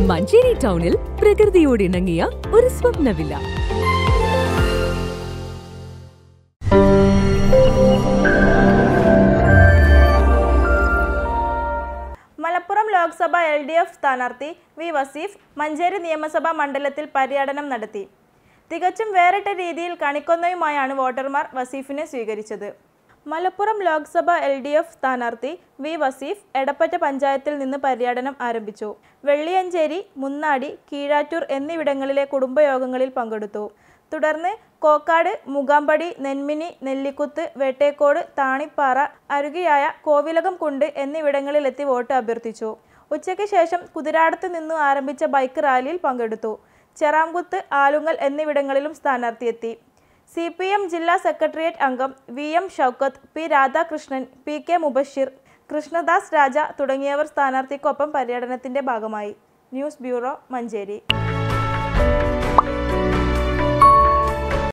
മഞ്ചേരി ടൗണിൽ പ്രകൃതിയോട് ഇണങ്ങിയ ഒരു സ്വപ്ന villa Malappuram Lok Sabha L D F സ്ഥാനാർത്ഥി വി വസീഫ് മഞ്ചേരി നിയമസഭാ മണ്ഡലത്തിൽ പര്യടനം നടത്തി തികച്ചും വേറിട്ട രീതിയിൽ കണിക്കൊന്നയുമായാണ് വോട്ടർമാർ വസീഫിനെ സ്വീകരിച്ചത് Malappuram Lok Sabha L D F സ്ഥാനാർത്ഥി വി വസീഫ് എടപ്പറ്റ പഞ്ചായത്തിൽ നിന്ന് പര്യടനം ആരംഭിച്ചു വെള്ളിയഞ്ചേരി മുന്നാടി കീഴാറ്റൂർ എന്നിവിടങ്ങളിലെ കുടുംബയോഗങ്ങളിൽ പങ്കെടുത്തു തുടർന്ന് കോക്കാട് മുഗാമ്പടി നെന്മിനി നെല്ലിക്കുത്ത് വേട്ടേക്കോട് താണിപ്പാറ അരുകിയായ കോവിലകം കുണ്ട് എന്നിവിടങ്ങളിലെത്തി വോട്ട് അഭ്യർത്ഥിച്ചു ഉച്ചയ്ക്ക് ശേഷം കുതിരാടത്ത് നിന്നു ആരംഭിച്ച ബൈക്ക് റാലിയിൽ പങ്കെടുത്തു ചെറാംകുത്ത് ആലുങ്ങൽ എന്നിവിടങ്ങളിലും സ്ഥാനാർത്ഥിയെത്തി സി പി എം ജില്ലാ സെക്രട്ടേറിയറ്റ് അംഗം V M Shoukath P Radhakrishnan P K Mubashir Krishnadas Raja തുടങ്ങിയവർ സ്ഥാനാർത്ഥിക്കൊപ്പം പര്യടനത്തിന്റെ ഭാഗമായി ന്യൂസ് ബ്യൂറോ മഞ്ചേരി